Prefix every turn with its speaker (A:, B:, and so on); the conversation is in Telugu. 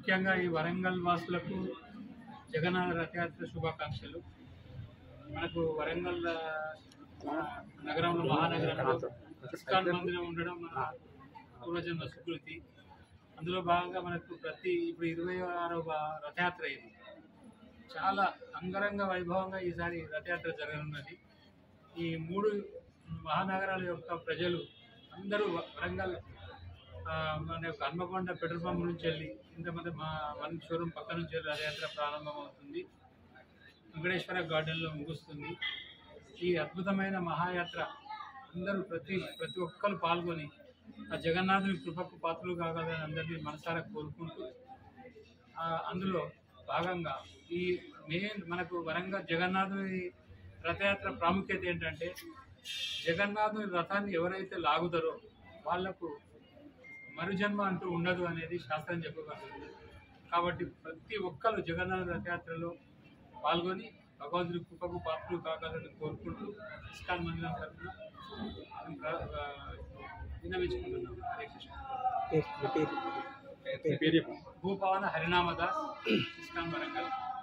A: ముఖ్యంగా ఈ వరంగల్ వాసులకు జగన్నాథ రథయాత్ర శుభాకాంక్షలు మనకు వరంగల్ ఆ, నగరంలో మహానగరంలో ఇస్కాన్ మందిరం ఉండడం మన పూర్వజన్మ సుకృతి అందులో భాగంగా మనకు ప్రతి ఇప్పుడు ఇరవై ఆరవ రథయాత్ర ఇది చాలా అంగరంగ వైభవంగా ఈసారి రథయాత్ర జరగనున్నది ఈ మూడు మహానగరాల యొక్క ప్రజలు అందరూ వరంగల్ ఆ, మన యొక్క హన్మకొండ పెట్రోల్ పంప్ నుంచి వెళ్ళి ఇంతమంది మా మన షోరూమ్ పక్క నుంచి వెళ్ళి రథయాత్ర ప్రారంభమవుతుంది వెంకటేశ్వర గార్డెన్లో ముగుస్తుంది ఈ అద్భుతమైన మహాయాత్ర అందరూ ప్రతి ప్రతి ఒక్కరు పాల్గొని ఆ జగన్నాథుని కృపకు పాత్రలు కాగలని అందరినీ మనసారా కోరుకుంటూ ఆ, అందులో భాగంగా ఈ మెయిన్ మనకు వరంగల్ జగన్నాథుని రథయాత్ర ప్రాముఖ్యత ఏంటంటే జగన్నాథుని రథాన్ని ఎవరైతే లాగుతారో వాళ్లకు మరుజన్మ అంటూ ఉండదు అనేది శాస్త్రం చెప్పగలుగుతుంది కాబట్టి ప్రతి ఒక్కరు జగన్నాథ రథయాత్రలో పాల్గొని భగవంతుడి కృపకు పాత్రలు కాగలని కోరుకుంటూ ఇస్కాన్ మందిరం తరఫున మేము ప్ర- ఆ, విన్నవించుకుంటున్నాం హరే కృష్ణ
B: పేరు మీ పేరు
A: భూపవన హరినామదాస్ ఇస్కాన్ వరంగల్